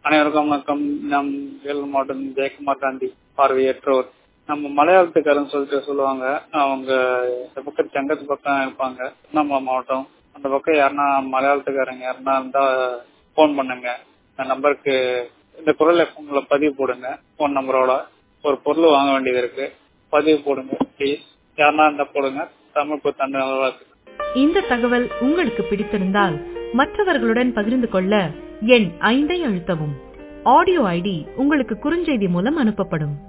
அனைவருக்கும் வணக்கம் நம் வேலூர் மாவட்டம் ஜெயக்குமார் காந்தி பார்வையற்றோர் நம்ம மலையாளத்துக்காரன்னு சொல்லிட்டு சொல்லுவாங்க அவங்க இந்த பக்கம் செங்கத்து பக்கம் இருப்பாங்க நம்ம மாவட்டம் அந்த பக்கம் யாருன்னா மலையாளத்துக்காரங்க யாருன்னா இருந்தா ஃபோன் பண்ணுங்க இந்த நம்பருக்கு இந்த குரல் எஃப்எம்ல பதிவு போடுங்க ஃபோன் நம்பரோட ஒரு பொருள் வாங்க வேண்டியது இருக்கு பதிவு போடுங்க ப்ளீஸ் யாருன்னா இருந்தா போடுங்க தமிழ் புத்தாண்டு நல்வாழ்த்துக்கள் இந்த தகவல் உங்களுக்கு பிடித்திருந்தால் மற்றவர்களுடன் பகிர்ந்து கொள்ள எண் ஐந்தை அழுத்தவும் ஆடியோ ஐடி உங்களுக்கு குறுஞ்செய்தி மூலம் அனுப்பப்படும்